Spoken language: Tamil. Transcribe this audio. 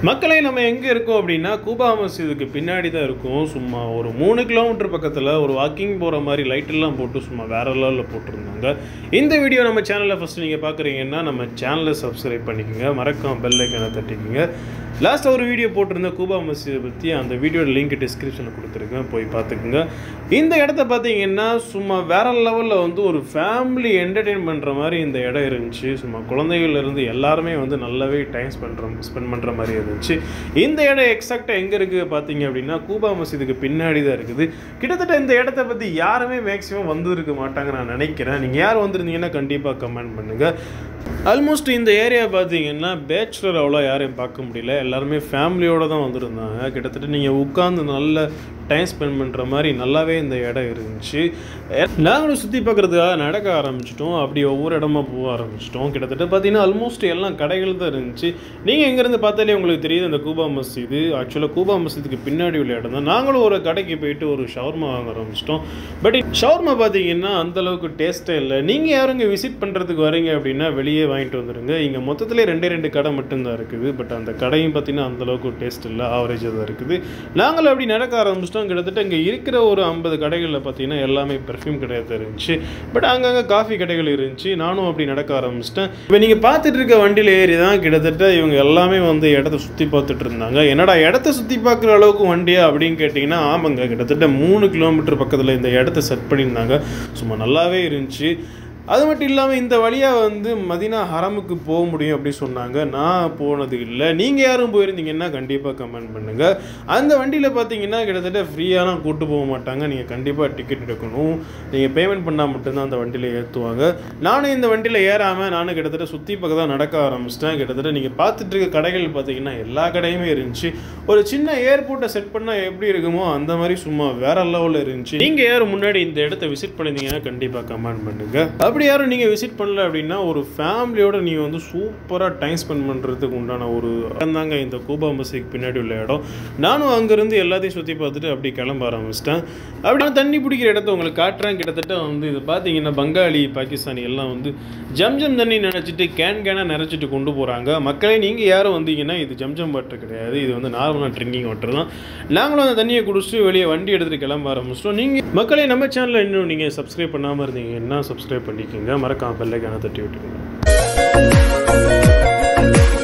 மக்களே நம்ம எங்கே இருக்கோம் அப்படின்னா கூபா மசீதுக்கு பின்னாடி தான் இருக்கும் சும்மா ஒரு மூணு கிலோமீட்டர் பக்கத்தில் ஒரு வாக்கிங் போகிற மாதிரி லைட் எல்லாம் போட்டு சும்மா வேற லெவலில் போட்டிருந்தாங்க இந்த வீடியோ நம்ம சேனலில் ஃபஸ்ட்டு நீங்கள் பார்க்குறீங்கன்னா நம்ம சேனலை சப்ஸ்கிரைப் பண்ணிக்கோங்க மறக்காம பெல் ஐக்கானை தட்டிக்கோங்க லாஸ்ட் ஒரு வீடியோ போட்டிருந்த கூபா மசீதை பற்றி அந்த வீடியோட லிங்க் டிஸ்கிரிப்ஷனில் கொடுத்துருக்கேன் போய் பார்த்துக்குங்க இந்த இடத்த பார்த்தீங்கன்னா சும்மா வேற லெவலில் வந்து ஒரு ஃபேமிலி என்டர்டெயின் பண்ணுற மாதிரி இந்த இடம் இருந்துச்சு சும்மா குழந்தைகள்ல இருந்து எல்லாருமே வந்து நல்லாவே டைம் ஸ்பெண்ட் ஸ்பெண்ட் பண்ணுற மாதிரி இருந்துச்சு இந்த இடம் எக்ஸாக்டாக எங்கே இருக்குது பார்த்தீங்க அப்படின்னா கூபா மசீதுக்கு பின்னாடி தான் இருக்குது கிட்டத்தட்ட இந்த இடத்த பற்றி யாருமே மேக்ஸிமம் வந்திருக்க மாட்டாங்க நான் நினைக்கிறேன் நீங்கள் யார் வந்திருந்தீங்கன்னா கண்டிப்பாக கமெண்ட் பண்ணுங்கள் ஆல்மோஸ்ட் இந்த ஏரியா பார்த்தீங்கன்னா பேச்சுலர் அவ்வளோ யாரையும் பார்க்க முடியல எல்லாருமே ஃபேமிலியோடு தான் வந்திருந்தாங்க கிட்டத்தட்ட நீங்கள் உட்காந்து நல்ல டைம் ஸ்பெண்ட் பண்ணுற மாதிரி நல்லாவே இந்த இடம் இருந்துச்சு எ- நாங்களும் சுற்றி பார்க்குறதுக்காக நடக்க ஆரம்பிச்சிட்டோம் அப்படி ஒவ்வொரு இடமா போக ஆரம்பிச்சிட்டோம் கிட்டத்தட்ட பார்த்தீங்கன்னா ஆல்மோஸ்ட் எல்லாம் கடைகள் தான் இருந்துச்சு நீங்கள் எங்கேருந்து பார்த்தாலே உங்களுக்கு தெரியுது அந்த கூபா மசீது ஆக்சுவலாக கூபா மசீதுக்கு பின்னாடி உள்ள இடம் தான் நாங்களும் ஒரு கடைக்கு போயிட்டு ஒரு ஷவர்மா வாங்க ஆரம்பிச்சிட்டோம் பட் ஷவர்மா பார்த்தீங்கன்னா அந்த அளவுக்கு டேஸ்ட்டே இல்லை நீங்கள் யாருங்க விசிட் பண்ணுறதுக்கு வரீங்க அப்படின்னா வெளியே வாங்கிட்டு வந்துடுங்க இங்கே மொத்தத்திலே ரெண்டே ரெண்டு கடை மட்டும்தான் இருக்குது பட் அந்த கடையும் பார்த்தீங்கன்னா அந்த அளவுக்கு டேஸ்ட் இல்லை ஆவரேஜாக தான் இருக்குது நாங்களும் அப்படி நடக்க ஆரம்பிச்சிட்டோம் கிட்டத்தட்ட இங்கே இருக்கிற ஒரு ஐம்பது கடைகளில் பார்த்தீங்கன்னா எல்லாமே பெர்ஃப்யூம் கடை தான் இருந்துச்சு பட் அங்கங்கே காஃபி கடைகள் இருந்துச்சு நானும் அப்படி நடக்க ஆரம்பிச்சிட்டேன் இப்போ நீங்கள் பார்த்துட்டு இருக்க வண்டியில் ஏறி தான் கிட்டத்தட்ட இவங்க எல்லாமே வந்து இடத்த சுற்றி பார்த்துட்டு இருந்தாங்க என்னடா இடத்த சுற்றி பார்க்குற அளவுக்கு வண்டியா அப்படின்னு கேட்டிங்கன்னா ஆமாங்க கிட்டத்தட்ட மூணு கிலோமீட்டர் பக்கத்தில் இந்த இடத்த செட் பண்ணியிருந்தாங்க சும்மா நல்லாவே இருந்துச்சு அது மட்டும் இல்லாமல் இந்த வழியாக வந்து மதினா ஹரமுக்கு போக முடியும் அப்படி சொன்னாங்க நான் போனது இல்லை நீங்கள் யாரும் போயிருந்தீங்கன்னா கண்டிப்பாக கமெண்ட் பண்ணுங்கள் அந்த வண்டியில் பார்த்தீங்கன்னா கிட்டத்தட்ட ஃப்ரீயாலாம் கூட்டு போக மாட்டாங்க நீங்கள் கண்டிப்பாக டிக்கெட் எடுக்கணும் நீங்கள் பேமெண்ட் பண்ணால் மட்டும்தான் அந்த வண்டியில் ஏற்றுவாங்க நானும் இந்த வண்டியில் ஏறாமல் நானும் கிட்டத்தட்ட சுற்றி பக்கம் தான் நடக்க ஆரம்பிச்சிட்டேன் கிட்டத்தட்ட நீங்கள் பார்த்துட்டு இருக்க கடைகள் பார்த்தீங்கன்னா எல்லா கடையுமே இருந்துச்சு ஒரு சின்ன ஏர்போர்ட்டை செட் பண்ணால் எப்படி இருக்குமோ அந்த மாதிரி சும்மா வேற லெவலில் இருந்துச்சு நீங்கள் யாரும் முன்னாடி இந்த இடத்த விசிட் பண்ணியிருந்தீங்கன்னா கண்டிப்பாக கமெண்ட் பண்ணுங்கள் அப்படி யாரும் நீங்கள் விசிட் பண்ணல அப்படின்னா ஒரு ஃபேமிலியோட நீங்கள் வந்து சூப்பராக டைம் ஸ்பெண்ட் பண்ணுறதுக்கு உண்டான ஒரு இடம் தாங்க இந்த கூபா மசைக்கு பின்னாடி உள்ள இடம் நானும் அங்கேருந்து எல்லாத்தையும் சுற்றி பார்த்துட்டு அப்படி கிளம்ப ஆரம்பிச்சிட்டேன் அப்படி நான் தண்ணி பிடிக்கிற இடத்த உங்களுக்கு காட்டுறேன் கிட்டத்தட்ட வந்து இது பார்த்தீங்கன்னா பங்காளி பாகிஸ்தானி எல்லாம் வந்து ஜம்ஜம் தண்ணி நினச்சிட்டு கேன் கேனாக நினச்சிட்டு கொண்டு போகிறாங்க மக்களே நீங்கள் யாரும் வந்தீங்கன்னா இது ஜம்ஜம் வாட்டர் கிடையாது இது வந்து நார்மலாக ட்ரிங்கிங் வாட்டர் தான் நாங்களும் அந்த தண்ணியை குடிச்சிட்டு வெளியே வண்டி எடுத்துகிட்டு கிளம்ப ஆரம்பிச்சிட்டோம் நீங்கள் மக்களே நம்ம சேனலில் இன்னும் நீங்கள் சப்ஸ்கிரைப் பண்ணாமல் இருந்தீங்கன்னா சப்ஸ்கிரைப் பண்ணிக்கோங்க மறக்காம பெல்லைக்கான தட்டி விட்டுருங்க